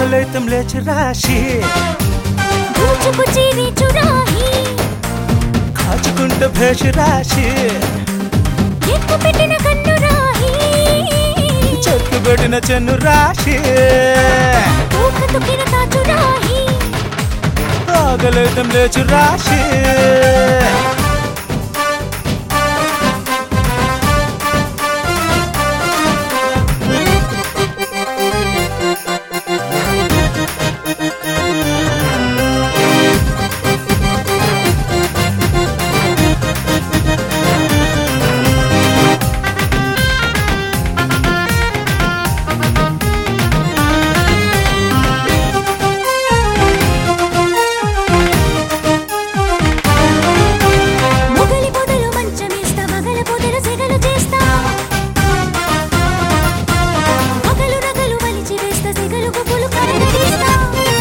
ఆగలైతం లేచి రాశి దూచుకుచి చురాహి కాచుకుంటే భేష రాశి ఎక్కు పెట్టిన కన్ను రాహి చెట్టు పెట్టిన చెన్ను రాశి ఊక తుకిన తాచు రాహి ఆగలైతం లేచి రాశి మొగలి పొదలు మంచమేస్తా మగల పొదలు సెగలు చేస్తా మగలు నగలు వలిచి వేస్తా సెగలు గుబులు కరగదీస్తా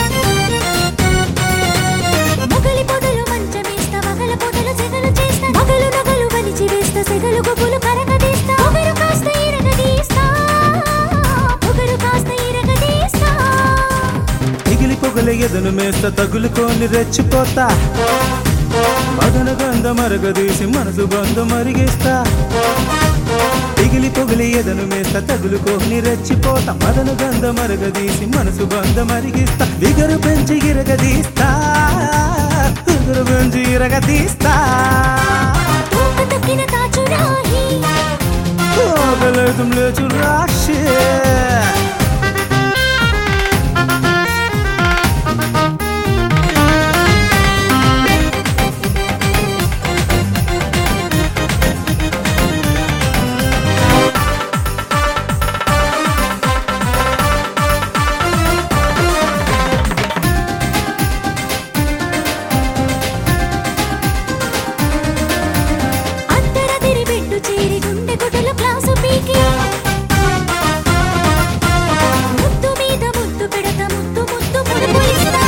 మొగలి పొదలు మంచమేస్తా మగల పొదలు సెగలు చేస్తా మగలు నగలు వలిచి వేస్తా సెగలు గుబులు కరగదీస్తా పొగరు కాస్త ఇరగదీస్తా పొగరు కాస్త ఇరగదీస్తా మిగిలి పొగల ఎదను మేస్త తగులుకొని రెచ్చిపోతా మదన గంధ మరగదీసి మనసు బంధ మరిగిస్తా పిగిలి పొగిలి ఎదను మేస్త తగులుకొని రెచ్చిపోతా మదన గంధ మరగదీసి మనసు బంధ మరిగిస్తా దిగరు పెంచి ఇరగదీస్తా దిగరు పెంచి ఇరగదీస్తా ఊక తక్కిన తాచు రాహి ఆగలేతం లేచు రాశి అందర తిరిబెట్టు చేరి గుండె గుడ్డల క్లాసు పీకి ముద్దు మీద ముద్దు పెడత ముద్దు ముద్దు ముడుపు ఇస్తా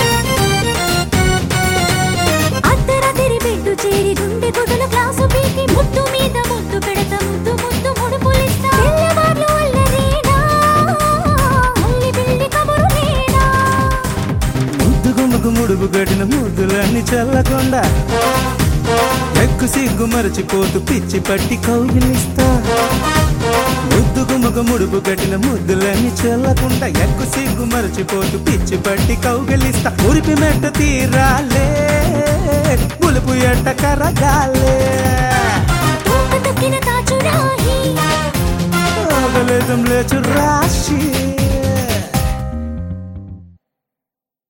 అందర తిరిబెట్టు చేరి గుండె గుడ్డల క్లాసు పీకి ముద్దు మీద ముద్దు పెడత ముద్దు ముద్దు ముడుపులిస్తా తెల్లవార్లు అల్లరేనా అల్లి బిల్లి కబురు నేనా ముద్దు గుమ్మకు ముడుపు కట్టిన ముద్దులన్నీ చల్లకుండా ఎక్కు సిగ్గు మరచిపోతూ పిచ్చి పట్టి కౌగిలిస్తా ముద్దు గుమ్మకు ముడుపు కట్టిన ముద్దులన్నీ చల్లకుండా ఎక్కు సిగ్గు మరచిపోతూ పిచ్చి పట్టి కౌగిలిస్తా ఉరిపి మెట్ట తీరాలే పులుపు ఎట్ట కరగాలే ఊక తక్కిన తాచు రాహి ఆగలేతం లేచు రా